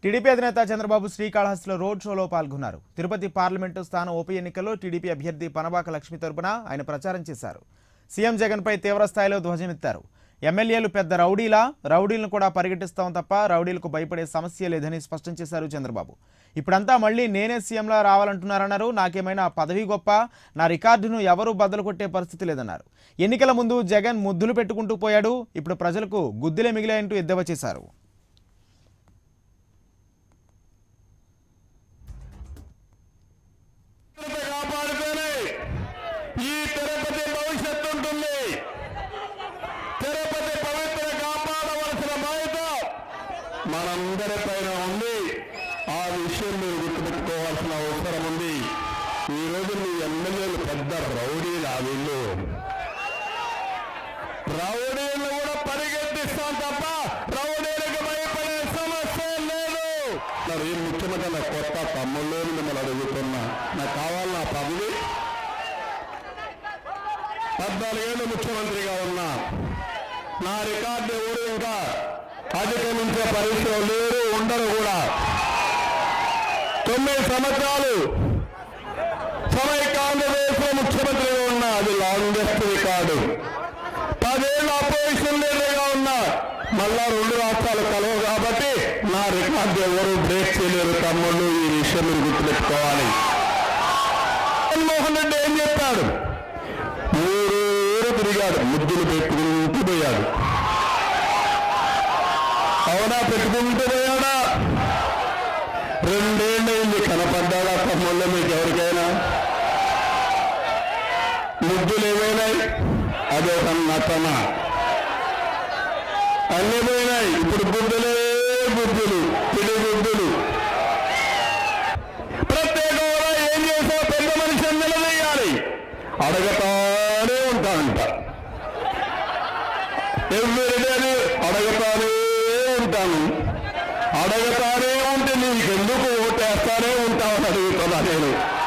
TDP అధినేత Chandrababu శ్రీకాళహస్తిలో road షోలో పాల్గొన్నారు తిరుపతి పార్లమెంటు స్థానం ఉప ఎన్నికల్లో టీడీపీ అభ్యర్థి పనబాక లక్ష్మి తరపున ఆయన ప్రచారం చేశారు సీఎం జగన్పై తీవ్రస్థాయిలో ధ్వజమెత్తారు ఎమ్మెల్యేలు పెద్ద రౌడీలా రౌడీలను కూడా పరిగెట్టిస్తాం తప్ప రౌడీలకు భయపడే సమస్య లేదని స్పష్టం చేశారు చంద్రబాబు ఇప్పుడంతా మళ్ళీ నేనే సీఎంలా రావాలంటున్నారన్నారు నాకేమైనా పదవి గొప్ప నా రికార్డును ఎవరూ బద్దలు కొట్టే పరిస్థితి లేదన్నారు ఎన్నికల ముందు జగన్ ముద్దులు పెట్టుకుంటూ పోయాడు ఇప్పుడు ప్రజలకు గుద్దులే మిగిలాయంటూ ఎద్దేవా చేశారు తిరుపతి కాపాడుతూనే ఈ తిరుపతి భవిష్యత్తు ఉంటుంది తిరుపతి పవిత్ర కాపాడవలసిన బాధ్యత మనందరిపైన ఉంది ఆ విషయం మీరు గుర్తుపెట్టుకోవాల్సిన అవసరం ఉంది ఈ రోజు మీ ఎమ్మెల్యేలు పెద్ద రౌడీలా వీళ్ళు రౌడీలను కూడా పరిగెత్తిస్తాం తప్ప రౌడీలకు భయపడే సమస్య లేదు మరి ఈ ముఖ్యమంత్రి నా కొత్త తమ్ముళ్ళు మిమ్మల్ని అడుగుతున్నా నాకు కావాలి నా పదవి పద్నాలుగేళ్ళు ముఖ్యమంత్రిగా ఉన్నా నా రికార్డు ఎవరు ఇంకా అధిగమించే పరిస్థితి లేరు ఉండరు కూడా తొమ్మిది సంవత్సరాలు సమైక్య ఆంధ్రప్రదేశ్లో ముఖ్యమంత్రిగా ఉన్నా అది లాంగెస్ట్ రికార్డు పదేళ్ళు అపోజిషన్ లీడర్గా ఉన్నా మళ్ళా రెండు రాష్ట్రాలు కలవు కాబట్టి నా రికార్డు ఎవరు బ్రేక్ చేయలేరు తమ్ముళ్ళు ఈ విషయం మీరు గుర్తుపెట్టుకోవాలి జగన్మోహన్ రెడ్డి ఏం చెప్పాడు ఊరు తిరిగాడు ముద్దులు పెట్టుకుంటూ పోయాడు అవునా పెట్టుకుంటూ పోయాడా రెండేళ్ళైంది కనపడ్డాడా తమ్ముళ్ళు మీకు ఎవరికైనా ముద్దులు ఏమైనాయి అదొక నటన అన్ని పోయినాయి ఇప్పుడు బుద్ధులే బుద్ధులు పిడి బుద్ధులు ప్రత్యేక హోదా ఏం చేసావు పెద్ద మనిషిని నిలదీయాలి అడగతానే ఉంటానంట ఎవరిని అడగతానే ఉంటాను అడగతానే ఉంటే నీకెందుకు ఓటేస్తానే ఉంటావని అడుగుతున్నా నేను